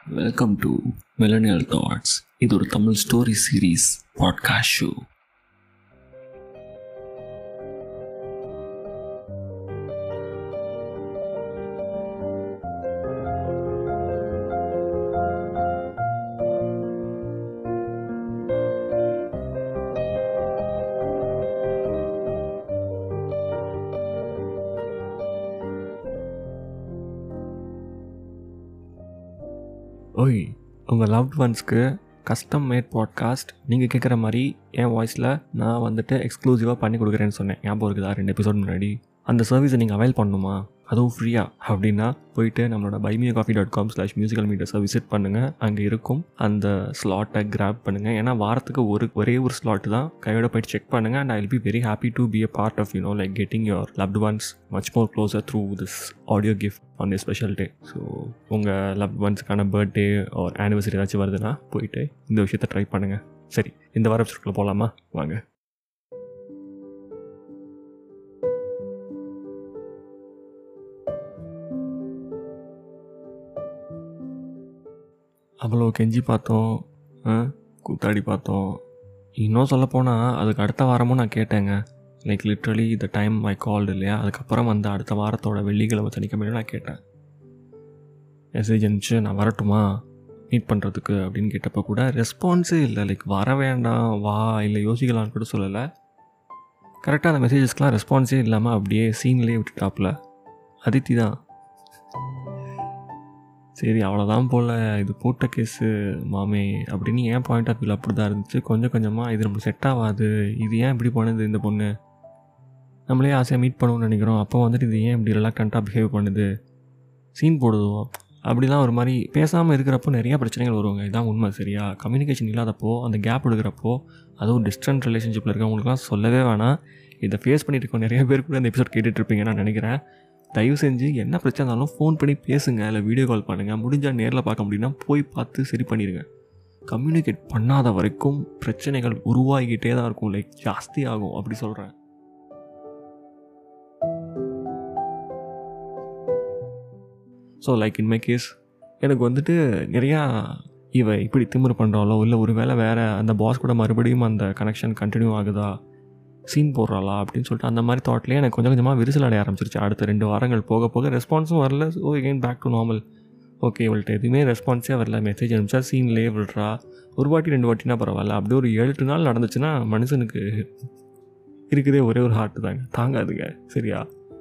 Welcome to millennial thoughts இது ஒரு Tamil story series podcast show ஓய் உங்கள் லவ்ட் ஒன்ஸ்க்கு கஸ்டம் மேட் பாட்காஸ்ட் நீங்கள் கேட்குற மாதிரி என் வாய்ஸில் நான் வந்துட்டு எக்ஸ்க்ளூசிவாக பண்ணி கொடுக்குறேன்னு சொன்னேன் ஞாபகம் இருக்குதா ரெண்டு எபிசோட் முன்னாடி அந்த சர்வீஸை நீங்கள் அவைல் பண்ணணுமா அதுவும் ஃப்ரீயாக அப்படின்னா போயிட்டு நம்மளோட buy me a coffee dot com slash musical மீட்டர்ஸை விசிட் பண்ணுங்கள் அங்கே இருக்கும் அந்த ஸ்லாட்டை கிராப் பண்ணுங்கள் ஏன்னா வாரத்துக்கு ஒரு ஒரே ஒரு ஸ்லாட் தான் கையோட போயிட்டு செக் பண்ணுங்கள் and I will be very happy to be a part of you know like getting your loved ones much more closer through this audio gift on a special day so உங்கள் love ஒன்ஸ்க்கான birthday or anniversary ஏதாச்சும் வருதுன்னா போயிட்டு இந்த விஷயத்தை try பண்ணுங்கள் சரி இந்த வார எபிசோட்குள்ளே போகலாமா வாங்க அவ்வளோ கெஞ்சி பார்த்தோம் ஆ, கூத்தாடி பார்த்தோம் இன்னும் சொல்லப்போனால் அதுக்கு அடுத்த வாரமும் நான் கேட்டேங்க like literally the time I called இல்லையா அதுக்கப்புறம் வந்து அடுத்த வாரத்தோட வெள்ளிக்கிழமை சனிக்கிழமை நான் கேட்டேன் மெசேஜ் அனுப்பிச்சு நான் வரட்டுமா மீட் பண்ணுறதுக்கு அப்படின்னு கேட்டப்போ கூட ரெஸ்பான்ஸே இல்லை லைக் வர வேண்டாம் வா இல்லை யோசிக்கலாம்னு கூட சொல்லலை கரெக்டாக அந்த மெசேஜஸ்க்கெலாம் ரெஸ்பான்ஸே இல்லாமல் அப்படியே சீன்லேயே விட்டுட்டாப்புல அதித்தி தான் சரி அவ்வளோதான் போல் இது போட்ட கேஸு மாமே அப்படின்னு ஏன் பாயிண்ட் ஆஃப் வியூவில் அப்படி தான் இருந்துச்சு கொஞ்சம் கொஞ்சமாக இது நம்மளுக்கு செட் ஆகாது இது ஏன் இப்படி பண்ணுது இந்த பொண்ணு நம்மளே ஆசையாக மீட் பண்ணணும்னு நினைக்கிறோம் அப்போ வந்துட்டு இது ஏன் இப்படி ரிலாக்டண்ட்டாக பிஹேவ் பண்ணுது சீன் போடுதோ அப்படிலாம் ஒரு மாதிரி பேசாமல் இருக்கிறப்போ நிறையா பிரச்சனைகள் வருவாங்க இதான் உண்மை சரியா கம்யூனிகேஷன் இல்லாதப்போ அந்த கேப் எடுக்கிறப்போ அதுவும் டிஸ்டன்ட் ரிலேஷன்ஷிப்பில் இருக்கவங்களுக்குலாம் சொல்லவே வேணாம் இதை ஃபேஸ் பண்ணிட்டு இருக்க நிறைய பேர் கூட இந்த எபிசோட் கேட்டுட்ருப்பீங்க நான் நினைக்கிறேன் தயவு செஞ்சு என்ன பிரச்சனை இருந்தாலும் ஃபோன் பண்ணி பேசுங்க இல்லை வீடியோ கால் பண்ணுங்கள் முடிஞ்சால் நேரில் பார்க்க முடியும்னா போய் பார்த்து சரி பண்ணிடுங்க கம்யூனிகேட் பண்ணாத வரைக்கும் பிரச்சனைகள் உருவாகிக்கிட்டே தான் இருக்கும் லைக் ஜாஸ்தி ஆகும் அப்படி சொல்கிறேன் so like in my case எனக்கு வந்துட்டு நிறையா இவ இப்படி திமிரு பண்ணுறாளோ இல்லை ஒரு வேளை வேறு அந்த பாஸ் கூட மறுபடியும் அந்த கனெக்ஷன் கண்டினியூ ஆகுதா சீன் போடுறாளா அப்படின்னு சொல்லிட்டு அந்த மாதிரி தாட்லேயே எனக்கு கொஞ்சம் கொஞ்சமாக விரிசல் அடைய ஆரம்பிச்சிருச்சு அடுத்த ரெண்டு வாரங்கள் போக போக ரெஸ்பான்ஸும் வரல oh again back to normal okay இவள்கிட்ட எதுவுமே ரெஸ்பான்ஸே வரல மெசேஜ் அனுப்பிச்சா சீன்லேயே விடுறா ஒரு வாட்டி ரெண்டு வாட்டினா பரவாயில்ல அப்படியே ஒரு ஏழு எட்டு நாள் நடந்துச்சுன்னா மனுஷனுக்கு இருக்குதே ஒரே ஒரு ஹார்ட் தாங்க தாங்காதுங்க சரியா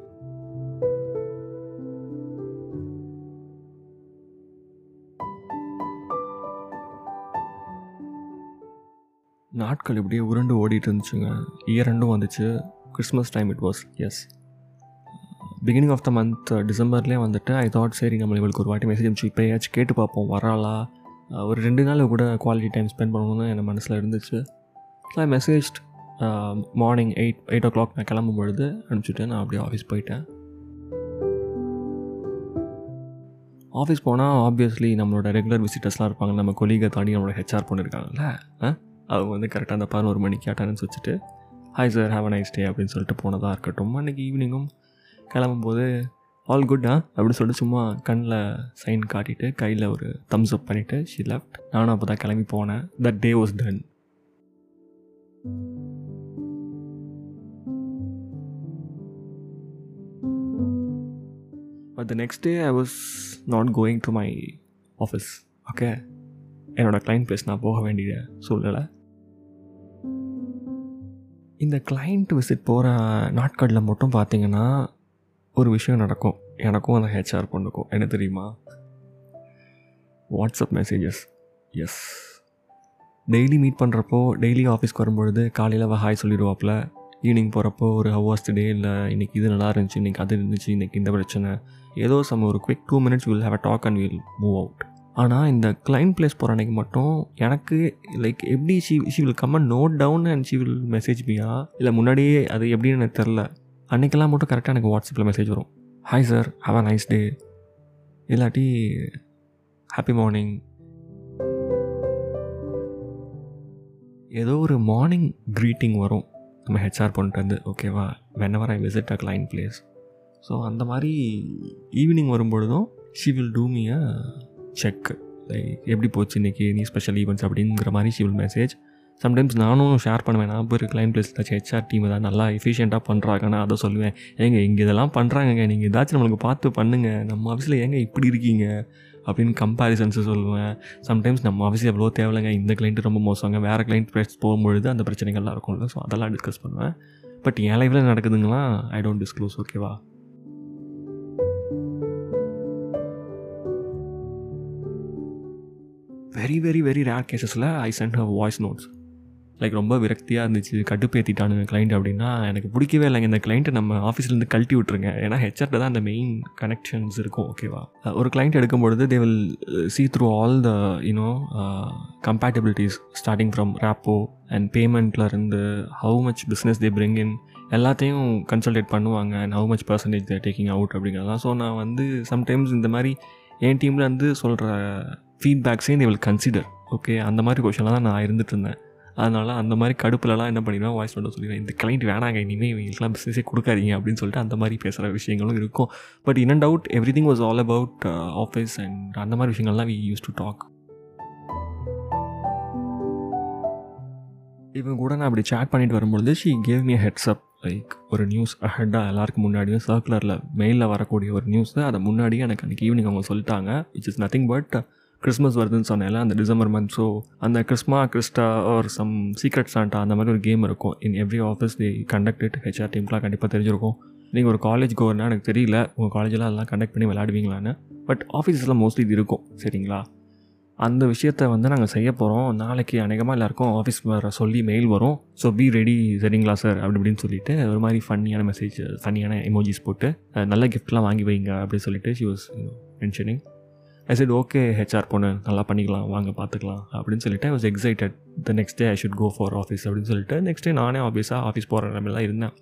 நாட்கள் இப்படியே உருண்டு ஓடிட்டு இருந்துச்சுங்க இயர் ரெண்டும் வந்துச்சு Christmas time it was as beginning of the month டிசம்பர்லேயே வந்துட்டு ஐ தாட் சரி நம்ம இவளுக்கு ஒரு வாட்டி மெசேஜ் அனுப்பிச்சு இப்போயாச்சும் கேட்டு பார்ப்போம் வராளா அஹ் ஒரு ரெண்டு நாள் கூட குவாலிட்டி டைம் ஸ்பெண்ட் பண்ணணும்னு என் மனசில் இருந்துச்சு so I message morning eight eight o'clock நான் கிளம்பும் பொழுது அனுப்பிச்சுட்டு நான் அப்படியே ஆஃபீஸ் போயிட்டேன் ஆஃபீஸ் போனால் ஆப்வியஸ்லி நம்மளோட ரெகுலர் விசிட்டர்ஸ்லாம் இருப்பாங்க நம்ம கொலீகை தாண்டி நம்மளோட ஹெச்ஆர் பொண்ணு இருக்காங்கல்ல ஆ? அவங்க வந்து கரெக்டாக அந்த பதினோரு மணிக்கு அட்டண்டன்ஸ் வச்சுட்டு hi sir have a nice day அப்படின்னு சொல்லிட்டு போனதாக இருக்கட்டும் அன்றைக்கி ஈவினிங்கும் கிளம்பும்போது ஆல் குட்டா அப்படின்னு சொல்லிட்டு சும்மா கண்ணில் சைன் காட்டிட்டு கையில் ஒரு தம்ஸ் அப் பண்ணிவிட்டு ஷி லெஃப்ட் நானும் அப்போ தான் கிளம்பி போனேன் that day was done but the next day I was not going to my office okay என்னோடய கிளைண்ட் பிளேஸ் நான் போக வேண்டிய சூழ்நிலை இந்த கிளைண்ட் விசிட் போகிற நாட்களில் மட்டும் பார்த்தீங்கன்னா ஒரு விஷயம் நடக்கும் எனக்கும் அந்த ஹெச்ஆர் பொண்ணுக்கும் என்ன தெரியுமா WhatsApp messages as daily meet பண்ணுறப்போ டெய்லி ஆஃபீஸ்க்கு வரும்பொழுது காலையில் அவள் ஹாய் சொல்லிடுவாப்புல ஈவினிங் போகிறப்போ ஒரு ஹவர்ஸ் டே இல்லை இன்றைக்கி இது நல்லா இருந்துச்சு இன்றைக்கி அது இருந்துச்சு இன்றைக்கி இந்த பிரச்சனை ஏதோ சம் ஒரு quick two minutes will have a talk and will move out ஆனால் இந்த கிளைண்ட் பிளேஸ் போகிற அன்றைக்கி மட்டும் எனக்கு லைக் எப்படி she she will come and note down and she will message பியா இல்லை முன்னாடியே அது எப்படின்னு எனக்கு தெரில அன்றைக்கெல்லாம் மட்டும் கரெக்டாக எனக்கு வாட்ஸ்அப்பில் மெசேஜ் வரும் hi sir have a nice day இல்லாட்டி ஹாப்பி மார்னிங் ஏதோ ஒரு மார்னிங் க்ரீட்டிங் வரும் நம்ம ஹெச்ஆர் பண்ணிட்டு வந்து ஓகேவா whenever I visit a client place so அந்த மாதிரி ஈவினிங் வரும்பொழுதும் she will do me a check like எப்படி போச்சு இன்றைக்கி நீ ஸ்பெஷல் ஈவெண்ட்ஸ் அப்படிங்கிற மாதிரி ஷி வில் மெசேஜ் சம்டைம்ஸ் நானும் ஷேர் பண்ணுவேன் நான் போய் கிளைண்ட் பிளேஸ் ஏதாச்சும் ஹெச்ஆர் டீம் ஏதாவது நல்லா எஃபிஷியண்ட்டாக பண்ணுறாங்கன்னா அதை சொல்லுவேன் ஏங்க இங்கே இதெல்லாம் பண்ணுறாங்கங்க நீங்கள் ஏதாச்சும் நம்மளுக்கு பார்த்து பண்ணுங்கள் நம்ம ஆஃபீஸில் ஏங்க இப்படி இருக்கீங்க அப்படின்னு கம்பேரிசன்ஸு சொல்லுவேன் சம்டைம்ஸ் நம்ம ஆஃபீஸ் எவ்வளோ தேவையில்லைங்க இந்த கிளைண்ட் ரொம்ப மோசங்க வேறு கிளைண்ட் ப்ளேஸ் போகும்பொழுது அந்த பிரச்சனைகள்லாம் இருக்கும்ல ஸோ அதெல்லாம் டிஸ்கஸ் பண்ணுவேன் பட் என் லைஃப்பில் நடக்குதுங்களா ஐ டோன்ட் டிஸ்க்ளோஸ் ஓகேவா வெரி வெரி வெரி ரேர் கேசஸில் I sent have voice notes like ரொம்ப விரக்தியாக இருந்துச்சு கடுப்பேற்றிட்டானுங்க கிளைண்ட் அப்படின்னா எனக்கு பிடிக்கவே இல்லைங்க இந்த கிளைண்ட்டை நம்ம ஆஃபீஸ்லேருந்து கழட்டி விட்ருங்க ஏன்னா ஹெச்ஆர்ட்ட தான் அந்த மெயின் கனெக்ஷன்ஸ் இருக்கும் ஓகேவா ஒரு கிளைண்ட் எடுக்கும்பொழுது they will see through all the you know compatibilities starting from rapport and பேமெண்ட்டில் இருந்து how much business they bring in எல்லாத்தையும் கன்சல்டேட் பண்ணுவாங்க and how much percentage they taking out அப்படிங்கிறதெல்லாம் ஸோ நான் வந்து சம்டைம்ஸ் இந்த மாதிரி என் டீமில் வந்து சொல்கிற ஃபீட்பேக்ஸையும் தே வில் கன்சிடர் ஓகே அந்த மாதிரி கொஷனில் தான் நான் இருந்துட்டு இருந்தேன் அதனால் அந்த மாதிரி கடுப்புலலாம் என்ன பண்ணிடுவேன் வாய்ஸ் நோட்டை சொல்லிடுவேன் இந்த கிளைண்ட் வேணாங்க இனிமேல் இவங்களுக்குலாம் பிஸ்னஸே கொடுக்காதீங்க அப்படின்னு சொல்லிட்டு அந்த மாதிரி பேசுகிற விஷயங்களும் இருக்கும் but in and out everything was all about office and அந்த மாதிரி விஷயங்கள்லாம் வி யூஸ் டு டாக் இவங்க கூட நான் அப்படி சேட் பண்ணிட்டு வரும்பொழுது she gave me heads up like ஒரு நியூஸ் அஹெட்டாக எல்லாருக்கும் முன்னாடியும் சர்க்குலரில் மெயிலில் வரக்கூடிய ஒரு நியூஸு அதை முன்னாடியே எனக்கு அன்றைக்கி ஈவினிங் அவங்க சொல்லிட்டாங்க which is nothing but Christmas வருதுன்னு சொன்னேன்ல அந்த டிசம்பர் மந்த் ஸோ அந்த கிறிஸ்மா Crysta R some secret Santa அந்த மாதிரி ஒரு கேம் இருக்கும் இன் every office the conduct it HR டீம்க்குலாம் கண்டிப்பாக தெரிஞ்சிருக்கும் நீங்கள் ஒரு காலேஜ் கோவர்னா எனக்கு தெரியல உங்கள் காலேஜில் அதெல்லாம் கண்டக்ட் பண்ணி விளையாடுவீங்களான்னு பட் ஆஃபீஸில் மோஸ்ட்லி இது இருக்கும் சரிங்களா அந்த விஷயத்த வந்து நாங்கள் செய்ய போகிறோம் நாளைக்கு அநேகமாக எல்லாருக்கும் ஆஃபீஸ் வர சொல்லி மெயில் வரும் ஸோ பி ரெடி சரிங்களா சார் அப்படி இப்படின்னு சொல்லிட்டு ஒரு மாதிரி ஃபன்னியான மெசேஜ் ஃபன்னியான எமோஜிஸ் போட்டு நல்ல கிஃப்ட்லாம் வாங்கி வைங்க அப்படின்னு சொல்லிட்டு she was mentioning I said okay HR பொண்ணு நல்லா பண்ணிக்கலாம் வாங்க பார்த்துக்கலாம் அப்படின்னு சொல்லிட்டு I was excited the next day I should go for office அப்படின்னு சொல்லிட்டு நெக்ஸ்ட் டே நானே ஆஃபீஸாக ஆஃபீஸ் போகிற நிலமையிலாம் இருந்தேன்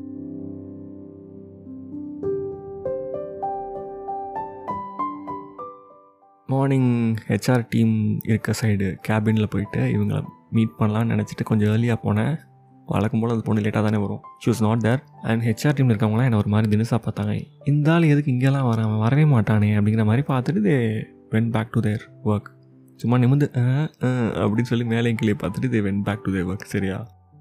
மார்னிங் ஹெச்ஆர் டீம் இருக்க சைடு கேபினில் போயிட்டு இவங்களை மீட் பண்ணலான்னு நினச்சிட்டு கொஞ்சம் ஏர்லியாக போனேன் வழக்கம் போல் அது பொண்ணு லேட்டாக தானே வரும் she was not there and HR டீமில் இருக்கவங்களாம் என்ன ஒரு மாதிரி தினசாக பார்த்தாங்க இந்த ஆள் எதுக்கு இங்கெல்லாம் வர அவன் வரவே மாட்டானே அப்படிங்கிற மாதிரி பார்த்துட்டு they went back to their work சும்மா நிமிந்து அப்படின்னு சொல்லி மேலே கீழே பார்த்துட்டு they went back to their work சரியா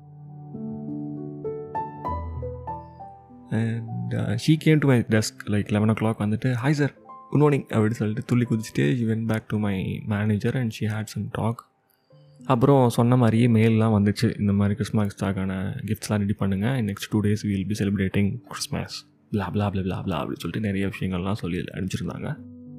and she came to my desk like eleven o'clock வந்துட்டு ஹாய் சார் குட் மார்னிங் அப்படின்னு சொல்லிட்டு துள்ளி குதிச்சுட்டு she went back to my manager and she had some talk அப்புறம் சொன்ன மாதிரியே மெயிலெலாம் வந்துச்சு இந்த மாதிரி கிறிஸ்மஸ் ஸ்டாக்கான கிஃப்ட்ஸ்லாம் ரெடி பண்ணுங்கள் next two days will be celebrating Christmas blah blah blah blah blah அப்படின்னு சொல்லிட்டு நிறைய விஷயங்கள்லாம் சொல்லி அனுப்பிச்சிருந்தாங்க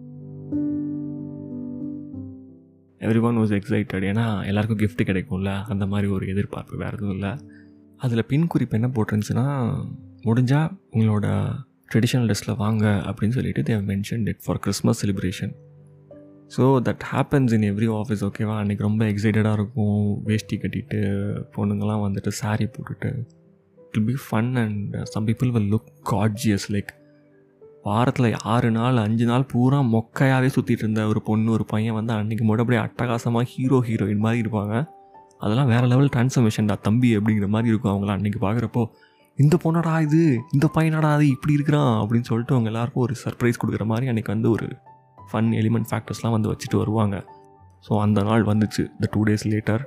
எவ்ரி ஒன் வாஸ் எக்ஸைட்டட் ஏன்னா எல்லாருக்கும் கிஃப்ட் கிடைக்கும்ல அந்த மாதிரி ஒரு எதிர்பார்ப்பு வேறு எதுவும் இல்லை அதில் பின் குறிப்பு என்ன போட்டிருந்துச்சுன்னா முடிஞ்சால் உங்களோட ட்ரெடிஷ்னல் ட்ரெஸ்ஸில் வாங்க அப்படின்னு சொல்லிட்டு they mention that for Christmas celebration so that happens in every office ஓகேவா அன்றைக்கி ரொம்ப எக்ஸைட்டடாக இருக்கும் வேஷ்டி கட்டிட்டு பொண்ணுங்கள்லாம் வந்துட்டு சாரீ போட்டுட்டு it be fun and some people will look gorgeous like வாரத்தில் ஆறு நாள் அஞ்சு நாள் பூரா மொக்கையாகவே சுற்றிட்டு இருந்த ஒரு பொண்ணு ஒரு பையன் வந்து அன்றைக்கி மட்டும் அப்படியே அட்டகாசமாக ஹீரோ ஹீரோயின் மாதிரி இருப்பாங்க அதெல்லாம் வேறு லெவல் ட்ரான்ஸ்ஃபர்மேஷன்டா தம்பி அப்படிங்கிற மாதிரி இருக்கும் அவங்களாம் அன்றைக்கி பார்க்குறப்போ இந்த பொண்ணடா இது இந்த பையனடா அது இப்படி இருக்கிறான் அப்படின்னு சொல்லிட்டு அவங்க எல்லாருக்கும் ஒரு சர்ப்ரைஸ் கொடுக்குற மாதிரி அன்றைக்கி வந்து ஒரு ஃபன் எலிமெண்ட் ஃபேக்டர்ஸ்லாம் வந்து வச்சுட்டு வருவாங்க ஸோ அந்த நாள் வந்துச்சு the two days later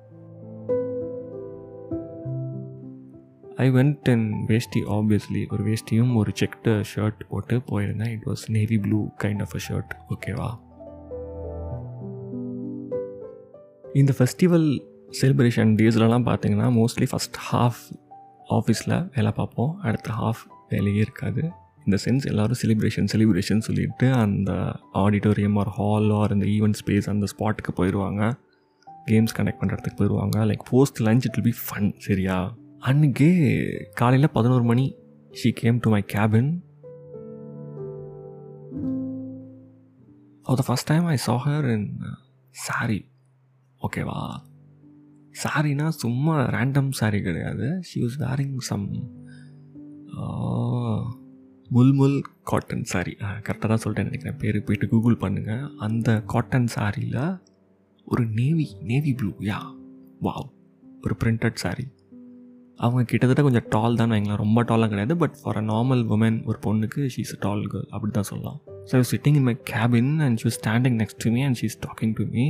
I went in veshti obviously ஒரு வேஷ்டியும் ஒரு செக்டு ஷர்ட் போட்டு போயிருந்தேன் it was navy blue kind of a shirt ஓகேவா இந்த ஃபெஸ்டிவல் செலிப்ரேஷன் டேஸ்லலாம் பார்த்தீங்கன்னா மோஸ்ட்லி ஃபஸ்ட் ஹாஃப் ஆஃபீஸில் வேலை பார்ப்போம் அடுத்த ஹாஃப் வேலையே இருக்காது இந்த சென்ஸ் எல்லோரும் செலிப்ரேஷன் செலிப்ரேஷன் சொல்லிட்டு அந்த ஆடிட்டோரியம் ஆர் ஹால் ஆர் அந்த ஈவெண்ட் ஸ்பேஸ் அந்த ஸ்பாட்டுக்கு போயிடுவாங்க கேம்ஸ் கனெக்ட் பண்ணுறதுக்கு போயிடுவாங்க like post lunch it will be fun சரியா அன்றைக்கி காலையில் பதினோரு மணி she came to my cabin for the first time I saw her in sari ஓகேவா சாரினா சும்மா ரேண்டம் சாரி கிடையாது she was wearing some mulmul cotton sari கரெக்டாக தான் சொல்லிட்டேன் நினைக்கிறேன் பேர் போயிட்டு கூகுள் பண்ணுங்கள் அந்த காட்டன் சாரியில் ஒரு navy navy blue yeah wow ஒரு பிரிண்டட் சாரி அவங்க கிட்டத்தட்ட கொஞ்சம் டால் தான் வைங்களேன் ரொம்ப டாலாக கிடையாது but for a normal woman ஒரு பொண்ணுக்கு ஷீஸ் அ டால் கேர்ள் அப்படி தான் சொல்லலாம் so I sitting in my cabin and she standing next to me and she is talking to me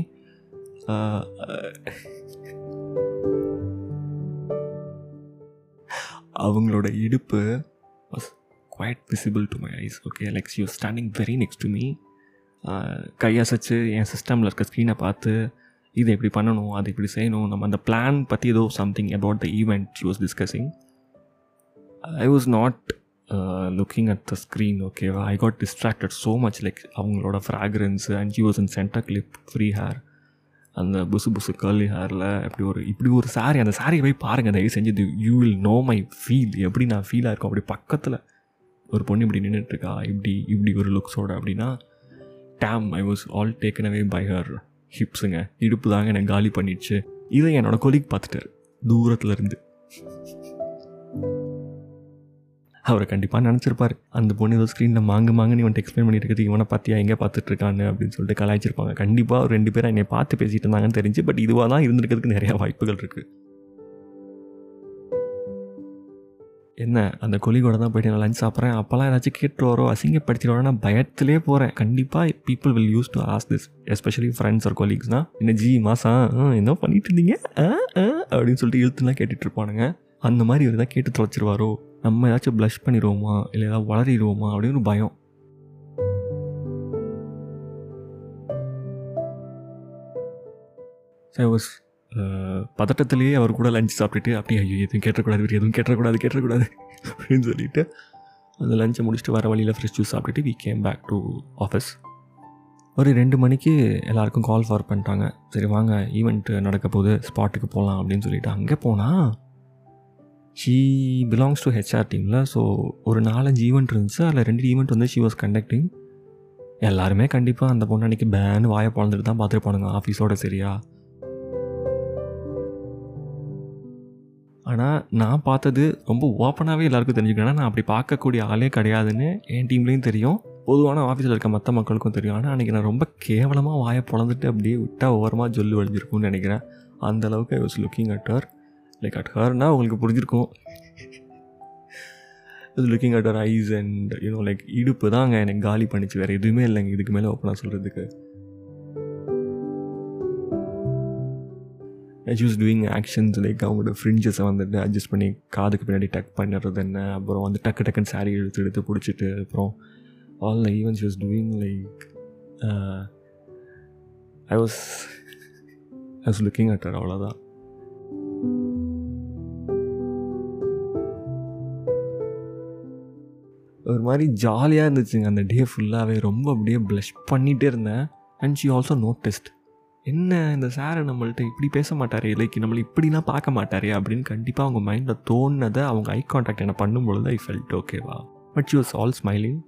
அவங்களோட இடுப்பு was quite visible to my eyes okay like she was standing very next to me கையசைச்சு என் சிஸ்டமில் இருக்க ஸ்க்ரீனை பார்த்து இது எப்படி பண்ணணும் அது இப்படி செய்யணும் நம்ம அந்த பிளான் பற்றி ஏதோ something about the event she was discussing I was not looking at the screen ஓகேவா I got distracted so much like அவங்களோட fragrance and she was in centre clip free hair அந்த புசு புசு கர்லி ஹேரில் இப்படி ஒரு இப்படி ஒரு சாரி அந்த சாரியை போய் பாருங்கள் தயவு செஞ்சு you will know my feel எப்படி நான் ஃபீலாக இருக்கும் அப்படி பக்கத்தில் ஒரு பொண்ணு இப்படி நின்றுட்டுருக்கா இப்படி இப்படி ஒரு லுக்ஸோட அப்படின்னா damn I was all taken away by her ஹிப்ஸுங்க இடுப்பு தாங்க எனக்கு காலி பண்ணிடுச்சு இதை என்னோட கொலிக் பார்த்துட்டாரு தூரத்தில் இருந்து அவரை கண்டிப்பாக நினச்சிருப்பார் அந்த பொண்ணு ஏதோ ஸ்க்ரீனில் மாங்கு மாங்குன்னு இவன் எக்ஸ்பிளைன் பண்ணிட்டு இருக்குது இவனை பார்த்தியா எங்கே பார்த்துட்டு இருக்கான்னு அப்படின்னு சொல்லிட்டு கலாய்ச்சிருப்பாங்க கண்டிப்பாக ஒரு ரெண்டு பேரும் என்னை பார்த்து பேசிட்டு இருந்தாங்கன்னு தெரிஞ்சு பட் இதுவாக தான் இருந்திருக்கிறதுக்கு நிறையா வாய்ப்புகள் இருக்குது என்ன அந்த கொலிகோட தான் போயிட்டு நான் லஞ்ச் சாப்பிட்றேன் அப்போல்லாம் ஏதாச்சும் கேட்டுருவாரோ அசிங்கப்படுத்திடுவாரோ நான் பயத்திலே போகிறேன் கண்டிப்பாக people will use to ask this especially friends or கொலீக்ஸ்னா என்ன ஜி மாசம் என்ன பண்ணிட்டு இருந்தீங்க ஆ, ஆ, அப்படின்னு சொல்லிட்டு இழுத்துலாம் கேட்டுட்டு இருப்பானுங்க அந்த மாதிரி இவர் தான் கேட்டு தொலைச்சிருவாரோ நம்ம ஏதாச்சும் ப்ளஷ் பண்ணிடுவோமா இல்லை ஏதாவது வளரிடுவோமா அப்படின்னு ஒரு பயம் ஐ வாஸ் பதட்டத்திலேயே அவர் கூட லஞ்ச் சாப்பிட்டுட்டு அப்படியே ஐயோ எதுவும் கேட்டக்கூடாது இவர் எதுவும் கேட்டக்கூடாது கேட்டக்கூடாது அப்படின்னு சொல்லிட்டு அந்த லஞ்சை முடிச்சுட்டு வர வழியில் ஃப்ரெஷ் ஜூஸ் சாப்பிட்டுட்டு we came back to office ஒரு ரெண்டு மணிக்கு எல்லாருக்கும் கால் ஃபார் பண்ணிட்டாங்க சரி வாங்க ஈவெண்ட் நடக்க போகுது ஸ்பாட்டுக்கு போகலாம் அப்படின்னு சொல்லிட்டு அங்கே போனால் ஷீ பிலாங்ஸ் டு ஹெச்ஆர் டீமில் ஸோ ஒரு நாலஞ்சு ஈவெண்ட் இருந்துச்சு அதில் ரெண்டு ஈவெண்ட் வந்து ஷி வாஸ் கண்டக்டிங் எல்லாருமே கண்டிப்பாக அந்த பொண்ணு அன்றைக்கி பேன் வாயை பிறந்துட்டு தான் பார்த்துருப்பானுங்க ஆஃபீஸோட சரியா ஆனால் நான் பார்த்தது ரொம்ப ஓப்பனாகவே எல்லாருக்கும் தெரிஞ்சுக்கணும் ஏன்னா நான் அப்படி பார்க்கக்கூடிய ஆளே கிடையாதுன்னு என் டீம்லேயும் தெரியும் பொதுவான ஆஃபீஸில் இருக்க மற்ற மக்களுக்கும் தெரியும் ஆனால் அன்றைக்கி நான் ரொம்ப கேவலமாக வாயை பிளந்துட்டு அப்படியே விட்டால் ஓரமாக ஜொல்லு வழிஞ்சிருக்கும்னு நினைக்கிறேன் அந்த அளவுக்கு I was looking at her like at ஹர்னா உங்களுக்கு புரிஞ்சிருக்கும் looking at her eyes and you know like இடுப்பு தாங்க எனக்கு காலி பண்ணிச்சு வேறு எதுவுமே இல்லைங்க இதுக்கு மேலே ஓப்பனாக சொல்கிறதுக்கு ஜூஸ் டூயிங் ஆக்ஷன்ஸ் லைக் அவங்களோட ஃப்ரிஞ்சஸை வந்துட்டு அட்ஜஸ்ட் பண்ணி காதுக்கு பின்னாடி டக் பண்ணிடுறது என்ன அப்புறம் வந்து டக்கு டக்குன்னு சாரீ எடுத்து எடுத்து பிடிச்சிட்டு அப்புறம் all the events was doing like I was I was looking at her அவ்வளோதான் ஒரு மாதிரி ஜாலியாக இருந்துச்சுங்க அந்த டே ஃபுல்லாகவே ரொம்ப அப்படியே ப்ளஷ் பண்ணிகிட்டே இருந்தேன் அண்ட் ஷி ஆல்சோ நோட்டிஸ்ட் என்ன இந்த சாரை நம்மள்ட்ட இப்படி பேச மாட்டாரே லைக் நம்மளை இப்படிலாம் பார்க்க மாட்டாரே அப்படின்னு கண்டிப்பாக அவங்க மைண்டில் தோணுனதை அவங்க ஐ கான்டாக்ட் என்ன பண்ணும்பொழுது ஐ ஃபெல்ட் ஓகேவா but she was all smiling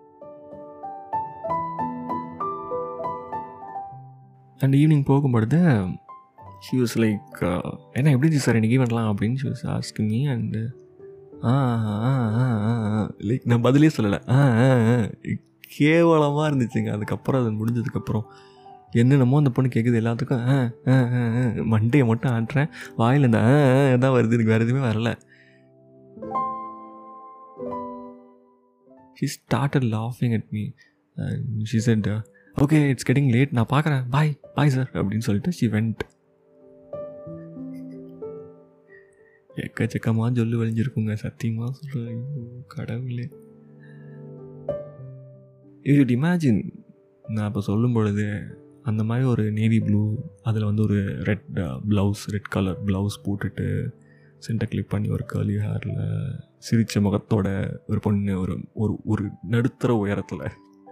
and evening போகும்பொழுது ஷி வாஸ் லைக் என்ன எப்படி இருந்துச்சு சார் எனக்கு ஈவெண்ட்லாம் அப்படின்னு she was asking me and ah ah ah like நான் பதிலே சொல்லலை ஆ ஆ கேவலமாக இருந்துச்சுங்க அதுக்கப்புறம் அது முடிஞ்சதுக்கப்புறம் என்னென்னமோ அந்த பொண்ணு கேட்குது எல்லாத்துக்கும் ஆ ஆ ஆ ஆ, மண்டையை மட்டும் ஆட்டுறேன் வாயில் இந்த ஆ ஆ தான் வருது எனக்கு வேறு எதுவுமே வரல ஷி ஸ்டார்டட் லாஃபிங் at me she said okay it's getting late நான் பார்க்குறேன் பாய் பாய் சார் அப்படின்னு சொல்லிட்டு ஷி வெண்ட் எக்கச்சக்கமாக சொல்லு வழிஞ்சிருக்குங்க சத்தியமாக சொல்கிறேன் ஐயோ கடவுளே யூ இமேஜின் நான் இப்போ சொல்லும் பொழுது அந்த மாதிரி ஒரு நேவி ப்ளூ அதில் வந்து ஒரு red blouse red colour blouse போட்டுட்டு சென்டர் கிளிப் பண்ணி ஒரு கர்லி ஹேரில் சிரித்த முகத்தோட ஒரு பொண்ணு ஒரு ஒரு ஒரு நடுத்தர உயரத்தில்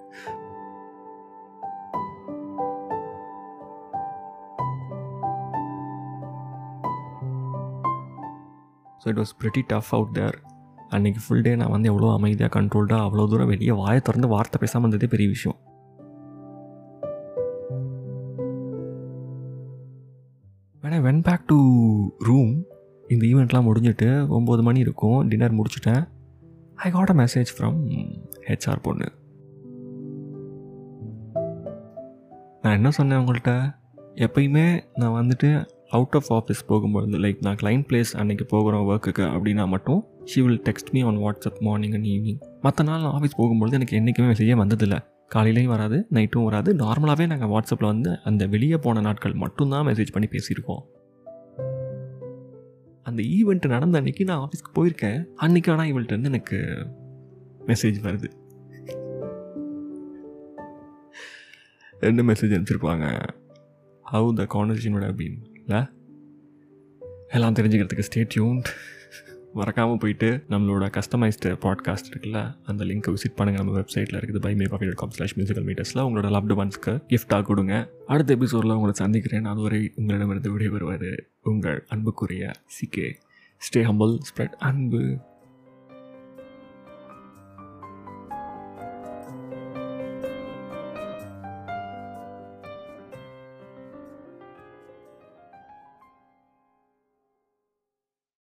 so it was pretty tough out there அன்றைக்கி ஃபுல் டே நான் வந்து எவ்வளோ அமைதியாக கண்ட்ரோல்டாக அவ்வளோ தூரம் வெளியே வாயை திறந்து வார்த்தை பேசாமல் இருந்ததே பெரிய விஷயம் when I went back to room இந்த ஈவெண்ட்லாம் முடிஞ்சிட்டு ஒம்பது மணி இருக்கும் டின்னர் முடிச்சுட்டேன் I got a message from HR பொண்ணு நான் என்ன சொன்னேன் உங்கள்கிட்ட எப்பயுமே நான் வந்துட்டு அவுட் ஆஃப் ஆஃபீஸ் போகும்பொழுது லைக் நான் கிளைண்ட் பிளேஸ் அன்றைக்கி போகிறோம் ஒர்க்குக்கு அப்படின்னா மட்டும் she will text me on WhatsApp morning and evening மற்ற நாள் நான் ஆஃபீஸ் போகும்பொழுது எனக்கு என்றைக்குமே மெசேஜே வந்ததில்லை காலையிலையும் வராது நைட்டும் வராது நார்மலாகவே நாங்கள் வாட்ஸ்அப்பில் வந்து அந்த வெளியே போன நாட்கள் மட்டும்தான் மெசேஜ் பண்ணி பேசியிருக்கோம் அந்த ஈவெண்ட் நடந்த அன்னைக்கு நான் ஆஃபீஸ்க்கு போயிருக்கேன் அன்றைக்கி ஆனால் இவள்கிட்ட எனக்கு மெசேஜ் வருது ரெண்டு மெசேஜ் அனுப்பிச்சிருப்பாங்க ஹவு த கான்வர்சேஷன் விட அப்படின்னு எல்லாம் தெரிஞ்சுக்கிறதுக்கு ஸ்டே டியூன்ட் மறக்காமல் போயிட்டு நம்மளோட கஸ்டமைஸ்டு பாட்காஸ்ட் இருக்குல்ல அந்த லிங்க்கை விசிட் பண்ணுங்கள் நம்ம வெப்சைட்டில் இருக்குது buy me coffee dot com slash musical மீட்டர்ஸில் உங்களோட லவ்டு ஒன்ஸ்க்கு கிஃப்டாக கொடுங்க அடுத்த எபிசோடில் உங்களை சந்திக்கிறேன் அதுவரை உங்களிடமிருந்து விடைபெறுவது உங்கள் அன்புக்குரிய சிகே ஸ்டே ஹம்பிள் ஸ்ப்ரெட் அன்பு